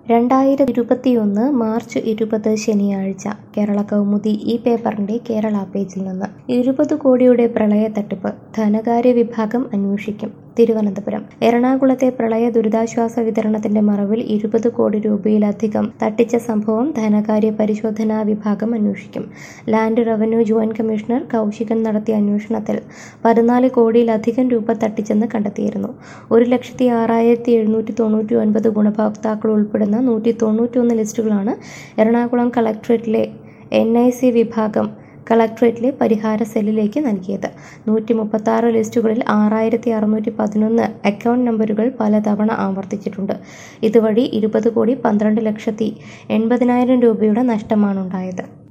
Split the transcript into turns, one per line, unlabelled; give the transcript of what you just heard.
രണ്ടായിരത്തി ഇരുപത്തിയൊന്ന് മാർച്ച് ഇരുപത് ശനിയാഴ്ച കേരള കൗമുദി ഈ പേപ്പറിന്റെ കേരള പേജിൽ നിന്ന് ഇരുപത് കോടിയുടെ പ്രളയ തട്ടിപ്പ് ധനകാര്യ വിഭാഗം അന്വേഷിക്കും തിരുവനന്തപുരം എറണാകുളത്തെ പ്രളയ ദുരിതാശ്വാസ വിതരണത്തിന്റെ മറവിൽ ഇരുപത് കോടി രൂപയിലധികം തട്ടിച്ച സംഭവം ധനകാര്യ പരിശോധനാ വിഭാഗം അന്വേഷിക്കും land revenue joint commissioner Kaushikan നടത്തിയ അന്വേഷണത്തിൽ പതിനാല് കോടിയിലധികം രൂപ തട്ടിച്ചെന്ന് കണ്ടെത്തിയിരുന്നു ഒരു ലക്ഷത്തി ആറായിരത്തി എഴുന്നൂറ്റി തൊണ്ണൂറ്റി ഒൻപത് ഗുണഭോക്താക്കൾ ഉൾപ്പെടുന്ന നൂറ്റി തൊണ്ണൂറ്റിയൊന്ന് ലിസ്റ്റുകളാണ് എറണാകുളം കളക്ടറേറ്റിലെ എൻ ഐ സി വിഭാഗം കളക്ടറേറ്റിലെ പരിഹാര സെല്ലിലേക്ക് നൽകിയത് നൂറ്റി മുപ്പത്തി ആറ് ലിസ്റ്റുകളിൽ ആറായിരത്തി അറുന്നൂറ്റി പതിനൊന്ന് അക്കൗണ്ട് നമ്പറുകൾ പലതവണ ആവർത്തിച്ചിട്ടുണ്ട് ഇതുവഴി ഇരുപത് കോടി പന്ത്രണ്ട് ലക്ഷത്തി എൺപതിനായിരം രൂപയുടെ നഷ്ടമാണുണ്ടായത്